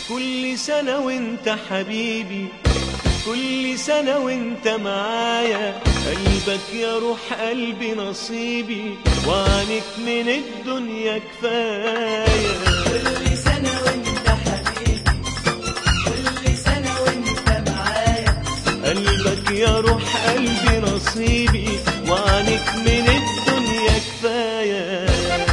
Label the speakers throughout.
Speaker 1: كل سنة وانت حبيبي كل سنة وانت معايا قلبك يا روح قلبي نصيبي وعنك من الدنيا كفاية
Speaker 2: كل سنة وانت حبيبي كل سنة وانت معايا
Speaker 1: قلبك يا روح قلبي نصيبي وعنك من الدنيا كفاية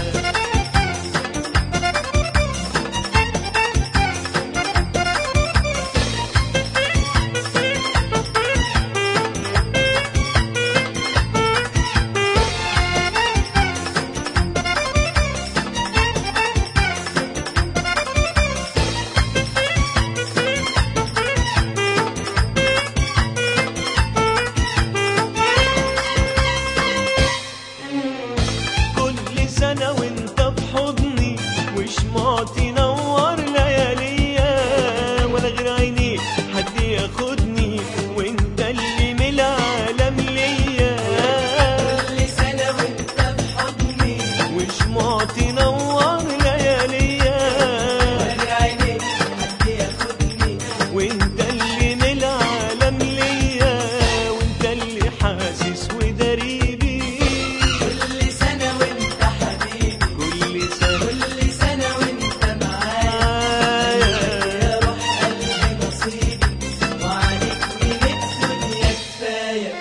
Speaker 1: كل سنة وانت في حضني وشمعتي نور لياليا ولا غير عيني حد ياخدني وانت اللي من العالم ليا
Speaker 2: كل سنة وانت بحضني
Speaker 1: وشمعتي نور لياليا
Speaker 2: ولا عينيك حد ياخدني
Speaker 1: وانت اللي من العالم ليا وانت اللي حاسس ودريبي
Speaker 2: كل سنة وانت حبيبي
Speaker 1: كل سنة
Speaker 2: كل سنة وانت معايا
Speaker 1: معايا
Speaker 2: يا روح قلبي نصيبي وعليك من الدنيا كفاية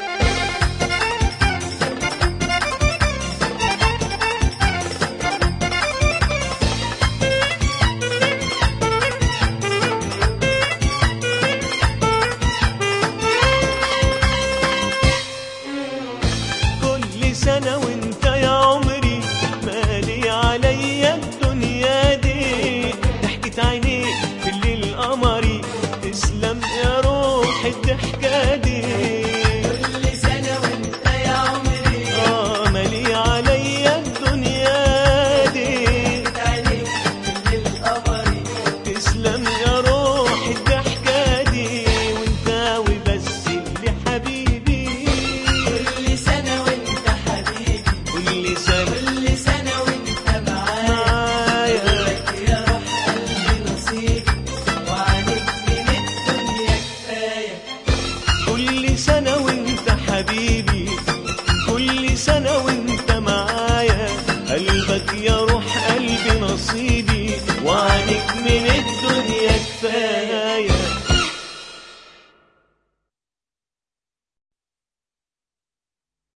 Speaker 1: كل سنة وانت يا عمري مالي عليا الدنيا دي ضحكة عينيك في الليل قمري تسلم يا روح الضحكة